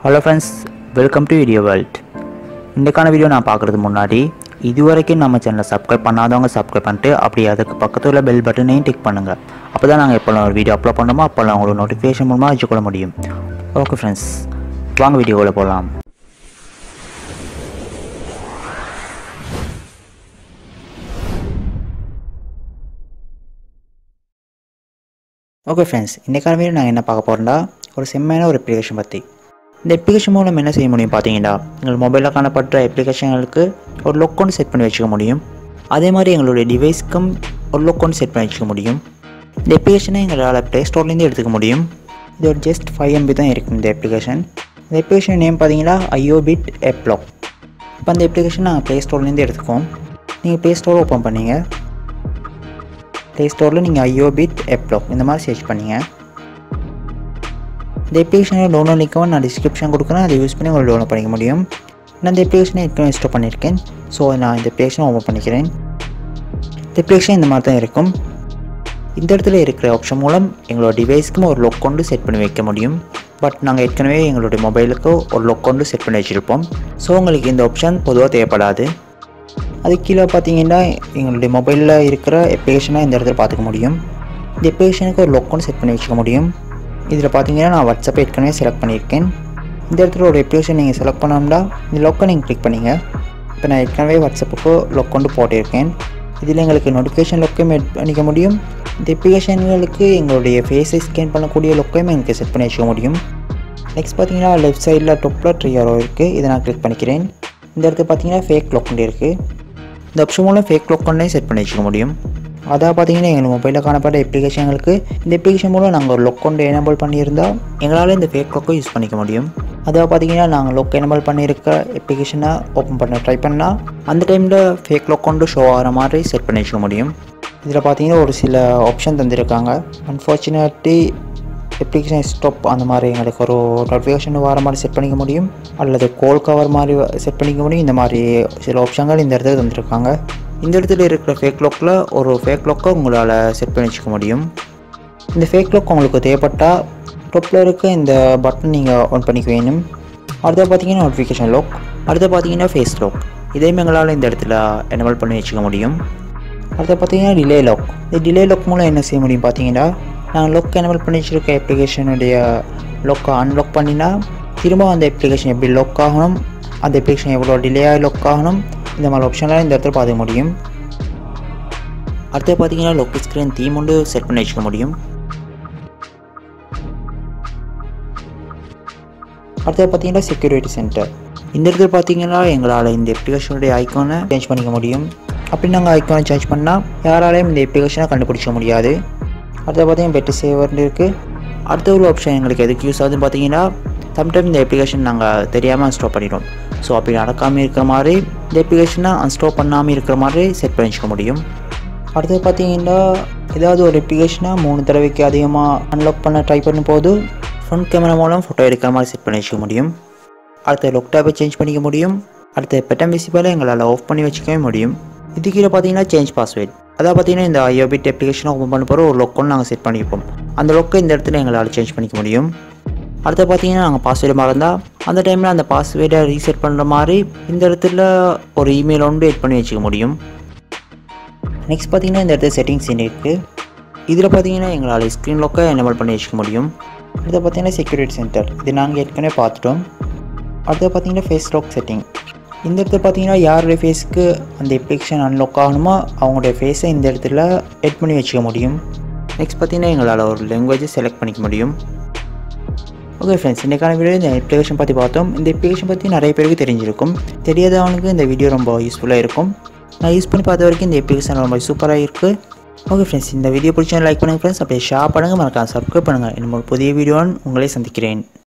hello friends welcome to video world இன்றைக்கான வீடியோ நான் பார்க்குறது முன்னாடி இதுவரைக்கும் நம்ம சேனலை சப்ஸ்கிரைப் பண்ணாதவங்க சப்ஸ்கிரைப் பண்ணிட்டு அப்படி அதுக்கு பக்கத்தில் உள்ள பெல் பட்டனையும் டிக் பண்ணுங்கள் அப்போ தான் நாங்கள் எப்போல்லாம் ஒரு வீடியோ அப்லோட் பண்ணோமோ அப்போல்லாம் உங்களுக்கு நோட்டிஃபிகேஷன் மூலமாக வச்சுக்கொள்ள முடியும் ஓகே ஃப்ரெண்ட்ஸ் வாங்க வீடியோவில் போகலாம் ஓகே ஃப்ரெண்ட்ஸ் இன்றைக்கான வீடியோ நாங்கள் என்ன பார்க்க போகிறோம்னா ஒரு செம்மையான ஒரு அப்ளிகேஷன் பற்றி இந்த அப்ளிகேஷன் மூலம் என்ன செய்ய முடியும் பார்த்தீங்கன்னா எங்கள் மொபைலில் காணப்படுற அப்ளிகேஷன்களுக்கு ஒரு லொக்கௌண்ட் செட் பண்ணி வச்சுக்க முடியும் அதே மாதிரி எங்களுடைய டிவைஸ்க்கும் ஒரு லொக்கௌண்ட் செட் பண்ணி வச்சுக்க முடியும் இந்த அப்ளிகேஷனை எங்களால் ப்ளே ஸ்டோர்லேருந்து எடுத்துக்க முடியும் இது ஒரு ஜஸ்ட் ஃபைவ் எம்பி தான் இருக்கும் இந்த அப்ளிகேஷன் இந்த அப்ளிகேஷன் நேம் பார்த்தீங்கன்னா ஐயோபிட் எப்லாக் இப்போ அந்த அப்ளிகேஷன் நாங்கள் ப்ளே ஸ்டோர்லேருந்து எடுத்துக்கோம் நீங்கள் ப்ளே ஸ்டோர் ஓப்பன் பண்ணீங்க ப்ளே ஸ்டோரில் நீங்கள் ஐயோபிட் எப்லாக் இந்த மாதிரி சர்ச் பண்ணீங்க இந்த அப்ளிகேஷனோட டவுன்லோட் லிங்க்கும் நான் டிஸ்கிரிப்ஷன் கொடுக்குறேன் அதை யூஸ் பண்ணி உங்களுக்கு டவுன்லோட் பண்ணிக்க முடியும் நான் இந்த அப்ளிகேஷனை ஏற்கனவே இன்ஸ்டால் பண்ணியிருக்கேன் ஸோ நான் இந்த அப்ளிகேஷனை ஓப்பன் பண்ணிக்கிறேன் இந்த அப்ளிகேஷன் இந்த மாதிரி தான் இருக்கும் இந்த இடத்துல இருக்கிற ஆப்ஷன் மூலம் எங்களோட டிவைஸ்க்கும் ஒரு லொக் கொண்டு செட் பண்ணி வைக்க முடியும் பட் நாங்கள் ஏற்கனவே எங்களுடைய மொபைலுக்கு ஒரு லொக் கொண்டு செட் பண்ணி வச்சுருப்போம் ஸோ உங்களுக்கு இந்த ஆப்ஷன் பொதுவாக தேவைப்படாது அது கீழே பார்த்தீங்கன்னா எங்களுடைய மொபைலில் இருக்கிற அப்ளிகேஷனை இந்த இடத்துல பார்த்துக்க முடியும் இந்த அப்ளிகேஷனுக்கு ஒரு லொக் செட் பண்ணி வச்சுக்க முடியும் இதில் பார்த்தீங்கன்னா நான் வாட்ஸ்அப் ஏற்கனவே செலக்ட் பண்ணியிருக்கேன் இந்த இடத்துல ஒரு அப்ளிகேஷன் நீங்கள் செலக்ட் பண்ணோம்னா இந்த லொக்கை நீங்கள் கிளிக் பண்ணிங்க இப்போ நான் ஏற்கனவே வாட்ஸ்அப்புக்கு லொக் கொண்டு போட்டிருக்கேன் இதில் எங்களுக்கு நோட்டிஃபிகேஷன் லொக்கையும் எட் பண்ணிக்க முடியும் இந்த அப்ளிகேஷன்களுக்கு எங்களுடைய ஃபேஸை ஸ்கேன் பண்ணக்கூடிய லொக்கையும் எங்களுக்கு செட் பண்ணி வச்சுக்க முடியும் நெக்ஸ்ட் பார்த்தீங்கன்னா லெஃப்ட் சைடில் டொப்பில் ட்ரீயாரோ இருக்குது இதை நான் கிளிக் பண்ணிக்கிறேன் இந்த இடத்துல பார்த்தீங்கன்னா ஃபேக் லொக்கண்டு இருக்குது இந்த ஆப்ஷன் மூலம் ஃபேக் லொக்கண்டையும் செட் பண்ணி வச்சுக்க முடியும் அதாக பார்த்தீங்கன்னா எங்கள் மொபைலில் காணப்பட்ட அப்ளிகேஷன்களுக்கு இந்த அப்ளிகேஷன் மூலம் நாங்கள் ஒரு லொக்கொண்டு எனேபிள் பண்ணியிருந்தால் எங்களால் இந்த ஃபேக் லொக்கை யூஸ் பண்ணிக்க முடியும் அதாக பார்த்தீங்கன்னா நாங்கள் லொக் எனேபிள் பண்ணியிருக்க அப்ளிகேஷனை ஓப்பன் பண்ண ட்ரை பண்ணால் அந்த டைமில் ஃபேக் லொக்கொண்டு ஷோ ஆகிற மாதிரி செட் பண்ணி வச்சுக்க முடியும் இதில் பார்த்தீங்கன்னா ஒரு சில ஆப்ஷன் தந்திருக்காங்க அன்ஃபார்ச்சுனேட்லி அப்ளிகேஷன் ஸ்டாப் அந்த மாதிரி எங்களுக்கு ஒரு நோட்டிஃபிகேஷன் வர மாதிரி செட் பண்ணிக்க முடியும் அல்லது கோல் கவர் மாதிரி செட் பண்ணிக்க முடியும் இந்த மாதிரி சில ஆப்ஷன்கள் இந்த இடத்துல தந்திருக்காங்க இந்த இடத்துல இருக்கிற ஃபேக் லாக்கில் ஒரு ஃபேக் லாக்கை உங்களால் செட் பண்ணி வச்சுக்க முடியும் இந்த ஃபேக் லாக் உங்களுக்கு தேவைப்பட்டால் டாப்பில் இருக்க இந்த பட்டன் நீங்கள் ஆன் பண்ணிக்க வேணும் அடுத்த பார்த்தீங்கன்னா நோட்டிஃபிகேஷன் லாக் அடுத்து பார்த்தீங்கன்னா ஃபேஸ் லாக் இதையும் எங்களால் இந்த இடத்துல எனபிள் பண்ணி வச்சுக்க முடியும் அடுத்து பார்த்தீங்கன்னா டிலே லாக் இந்த டிலே லாக் மூலம் என்ன செய்ய முடியும் பார்த்தீங்கன்னா நான் லொக் எனபிள் பண்ணி வச்சுருக்க அப்ளிகேஷனுடைய லொக்கை அன்லாக் பண்ணினா திரும்ப அந்த அப்ளிகேஷன் எப்படி லொக் ஆகணும் அந்த அப்ளிகேஷன் எவ்வளோ டிலேயாக லொக் ஆகணும் இந்த மாதிரி ஆப்ஷன்லாம் இந்த இடத்துல பார்த்துக்க முடியும் அடுத்து பார்த்தீங்கன்னா லொக் ஸ்க்ரீன் தீம் ஒன்று செட் பண்ணி வச்சுக்க முடியும் அடுத்து பார்த்தீங்கன்னா செக்யூரிட்டி சென்டர் இந்த இடத்துல பார்த்தீங்கன்னா எங்களால் இந்த அப்ளிகேஷனுடைய ஐக்கானை சேஞ்ச் பண்ணிக்க முடியும் அப்படி நாங்கள் ஐக்கானை சேஞ்ச் பண்ணால் யாராலையும் இந்த அப்ளிகேஷனை கண்டுபிடிக்க முடியாது அடுத்து பார்த்தீங்கன்னா பெட்டு சேவர்னு இருக்குது அடுத்த ஒரு ஆப்ஷன் எங்களுக்கு எதுக்கு யூஸ் ஆகுதுன்னு பார்த்தீங்கன்னா சம்டைம் இந்த அப்ளிகேஷன் நாங்கள் தெரியாமல் அன்ஸ்டால் பண்ணிடுவோம் ஸோ அப்படி நடக்காமல் இருக்கிற மாதிரி இந்த அப்ளிகேஷனை அன்ஸ்டால் பண்ணாமல் இருக்கிற மாதிரி செட் பண்ணி வச்சுக்க முடியும் அடுத்தது பார்த்தீங்கன்னா ஏதாவது ஒரு அப்ளிகேஷனை மூணு தடவைக்கு அதிகமாக அன்லாக் பண்ண ட்ரை பண்ணும்போது ஃப்ரண்ட் கேமரா மூலம் ஃபோட்டோ எடுக்கிற மாதிரி செட் பண்ணி வச்சுக்க முடியும் அடுத்த லொக் டேப்பை சேஞ்ச் பண்ணிக்க முடியும் அடுத்த பெட்டம் விசிபிளை எங்களால் ஆஃப் பண்ணி வச்சுக்கவே முடியும் இது கீழே பார்த்தீங்கன்னா சேஞ்ச் பாஸ்வேர்ட் அதாவது பார்த்தீங்கன்னா இந்த ஐயோபிட் அப்ளிகேஷனை ஓப்பன் பண்ண போகிற ஒரு லொக்கொன்னு நாங்கள் செட் பண்ணிப்போம் அந்த லொக்கை இந்த இடத்துல எங்களால் சேஞ்ச் பண்ணிக்க முடியும் அடுத்து பார்த்தீங்கன்னா நாங்கள் பாஸ்வேர்டு மறந்தால் அந்த டைமில் அந்த பாஸ்வேர்டை ரீசெட் பண்ணுற மாதிரி இந்த இடத்துல ஒரு இமெயில் ஒன்று எட் பண்ணி வச்சுக்க முடியும் நெக்ஸ்ட் பார்த்தீங்கன்னா இந்த இடத்துல செட்டிங்ஸ் இருக்குது இதில் பார்த்தீங்கன்னா எங்களால் ஸ்க்ரீன் லொக்கை எனபிள் பண்ணி வச்சுக்க முடியும் அடுத்து பார்த்தீங்கன்னா செக்யூரிட்டி சென்டர் இது நாங்கள் ஏற்கனவே பார்த்துட்டோம் அடுத்து பார்த்தீங்கன்னா ஃபேஸ் லாக் செட்டிங் இந்த இடத்துல பார்த்தீங்கன்னா யாருடைய ஃபேஸுக்கு அந்த அப்ளிகேஷன் அன்லாக் ஆகணுமோ அவங்களுடைய ஃபேஸை இந்த இடத்துல எட் பண்ணி வச்சுக்க முடியும் நெக்ஸ்ட் பார்த்தீங்கன்னா எங்களால் ஒரு லாங்குவேஜை செலக்ட் பண்ணிக்க முடியும் ஓகே ஃப்ரெண்ட்ஸ் இன்றைக்கான வீடியோ இந்த அப்ளிகேஷன் பற்றி பார்த்தோம் இந்த அப்ளிகேஷன் பற்றி நிறைய பேருக்கு தெரிஞ்சிருக்கும் தெரியாதவனுக்கு இந்த வீடியோ ரொம்ப யூஸ்ஃபுல்லாக இருக்கும் நான் யூஸ் பண்ணி பார்த்த வரைக்கும் இந்த அப்ளிகேஷன் ரொம்ப சூப்பராக இருக்குது ஓகே ஃப்ரெண்ட்ஸ் இந்த வீடியோ பிடிச்சா லைக் பண்ணுங்கள் ஃப்ரெண்ட்ஸ் அப்படியே ஷேர் பண்ணுங்கள் மறக்காம சப்ஸ்கிரைப் பண்ணுங்கள் இன்னும் ஒரு புதிய வீடியோன்னு உங்களே சந்திக்கிறேன்